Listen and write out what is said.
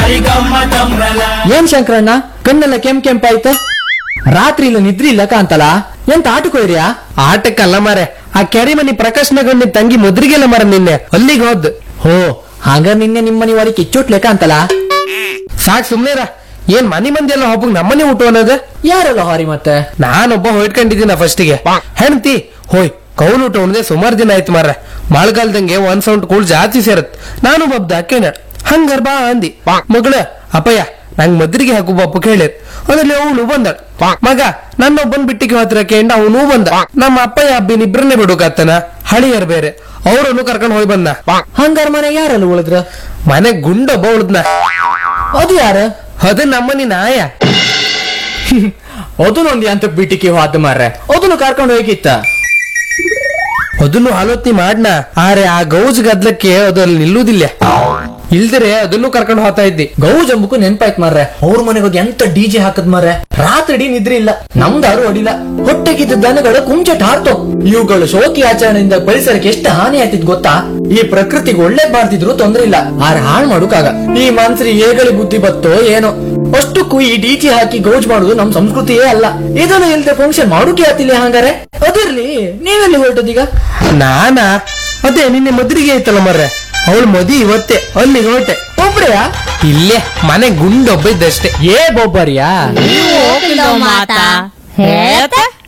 ಬಾರಿ ಗಮ್ಮತ್ತಂಬ್ರಲ ಏನ್ ಶಂಕರಣ್ಣ ಕಣ್ಣೆಲ್ಲ ಕೆಂಪ್ ಕೆಂಪಾಯ್ತು ರಾತ್ರಿ ಇಲ್ಲ ನಿದ್ರಿ ಇಲ್ಲ ಕಾಂತಲ್ಲ ಎಂತ ಆಟಕ್ಕೋಯ್ರಿಯಾ ಆಟಕ್ಕಲ್ಲ ಮಾರೆ ಆ ಕೆರೆ ಮನಿ ಪ್ರಕಾಶ್ನಗೊಂಡಿ ತಂಗಿ ಮುದ್ರಿಗೆಲ್ಲ ಮರ ನಿನ್ನೆ ಅಲ್ಲಿಗೆ ಹೋದ್ ಹೋ ಹಾಗ ನಿನ್ನೆ ನಿಮ್ಮನಿ ಒಳಗೆ ಕಿಚ್ಚೋಟ್ ಲೆಕ್ಕ ಅಂತಲ್ಲ ಸಾಕ್ ಸುಮ್ನೆರ ಏನ್ ಮನಿ ಮಂದಿ ಎಲ್ಲ ಒಬ್ಬಗ್ ನಮ್ಮನೆ ಊಟ ಅನ್ನೋದು ಯಾರಲ್ಲ ಹಾರಿ ಮತ್ತೆ ನಾನೊಬ್ಬ ಹೊಯ್ಕೊಂಡಿದ್ದೀನ ಫಸ್ಟಿಗೆ ಹೆಣ್ತಿ ಹೋಯ್ ಕೌಲ್ ಊಟ ಉಣ್ದೆ ಸುಮಾರು ದಿನ ಆಯ್ತು ಮಾರ್ರೆ ಮಳೆಗಾಲದಂಗೆ ಒಂದ್ ಸೌಂಡ್ ಕೂಳ್ ಜಾಸ್ತಿ ಸೇರತ್ ನಾನು ಬಬ್ದ ಅಕ್ಕೇನ ಹಂಗಾರ್ ಬಾ ಅಂದಿ ಮಗಳ ಅಪ್ಪಯ್ಯ ನಂಗ್ ಮದ್ರಿಗೆ ಹಾಕು ಬಪ್ಪ ಕೇಳಿರ್ ಅದ್ರಲ್ಲಿ ಅವನು ಬಂದ ಮಗ ನನ್ನೊಬ್ಬನ್ ಬಿಟ್ಟಿಗೆ ಹತ್ರ ಕೇಂಡ ಅವನು ಬಂದ ನಮ್ಮ ಅಪ್ಪಯ್ಯ ಅಬ್ಬಿನ ಇಬ್ರನ್ನೇ ಬಿಡುಕಾತನ ಹಳಿಯರ್ ಬೇರೆ ಅವರನ್ನು ಕರ್ಕೊಂಡ್ ಹೋಗಿ ಬಂದ ಹಂಗಾರ ಮನೆ ಯಾರಲ್ಲ ಉಳಿದ್ರ ಮನೆ ಗುಂಡೊಬ್ಬ ಉಳ್ದ್ನ ಅದು ಯಾರ ಅದು ನಮ್ಮನಿ ನಾಯ ಅದನ್ನೊಂದು ಅಂತ ಬಿಟಿಕೆ ಹೋದ ಮಾರ್ರೆ ಅದನ್ನು ಕರ್ಕೊಂಡು ಹೋಗಿತ್ತ ಅದನ್ನು ಆಲೋಚನೆ ಮಾಡ್ನ ಆರೆ ಆ ಗೌಜ್ ಗದ್ಲಕ್ಕೆ ಅದು ಅಲ್ಲಿ ನಿಲ್ಲುವುದಿಲ್ಲ ಇಲ್ದಿರೆ ಅದನ್ನು ಕರ್ಕೊಂಡು ಹೋಗ್ತಾ ಇದ್ದಿ ಗೌಜ್ ಅಂಬಕು ನೆನ್ಪಾಯ್ತು ಮಾರ್ರೆ ಅವ್ರ ಮನೆಗೆ ಹೋಗಿ ಎಂತ ಡಿಜೆ ಹಾಕದ್ ಮಾರ್ರೆ ರಾತ್ರಿ ಇಡೀ ನಿದ್ರೆ ಇಲ್ಲ ನಮ್ದಾರು ಹೊಡಿಲ್ಲ ಹೊಟ್ಟೆಗಿದ್ದ ದನಗಳು ಕುಂಚಟ ಹಾರ್ತು ಇವುಗಳು ಶೋಕಿ ಆಚರಣೆಯಿಂದ ಪರಿಸರಕ್ಕೆ ಎಷ್ಟು ಹಾನಿ ಆಯ್ತಿದ್ ಗೊತ್ತಾ ಈ ಪ್ರಕೃತಿಗೆ ಒಳ್ಳೆ ಬಾರ್ತಿದ್ರು ತೊಂದ್ರೆ ಇಲ್ಲ ಆರ ಹಾಳ್ ಮಾಡುಕಾಗ ಈ ಮನ್ಸರಿ ಏಗಳಿ ಬುದ್ಧಿ ಬತ್ತೋ ಏನೋ ಅಷ್ಟಕ್ಕೂ ಈ ಡಿಜೆ ಹಾಕಿ ಗೌಜ್ ಮಾಡುದು ನಮ್ ಸಂಸ್ಕೃತಿಯೇ ಅಲ್ಲ ಇದನ್ನು ಇಲ್ದೆ ಫಂಕ್ಷನ್ ಮಾಡುಕೆ ಆತಿಲ್ಲ ಹಂಗಾರೆ ಅದಿರ್ಲಿ ನೀವೆಲ್ಲಿ ಹೊರಟದೀಗ ನಾನಾ ಅದೇ ನಿನ್ನೆ ಮದ್ರಿಗೆ ಐತಲ್ಲ ಮರ್ರೆ ಅವಳು ಮದಿ ಇವತ್ತೇ ಅಲ್ಲಿಗೆ ಹೊರಟೆ ಒಬ್ರೆಯಾ ಇಲ್ಲೇ ಮನೆ ಗುಂಡೊಬ್ಬ ಇದ್ದಷ್ಟೇ ಏ ಬೊಬ್ಬರಿಯಾ ಹೋಗಿಲ್ಲ ಮಾತಾ ಹೇಳ್ತಾ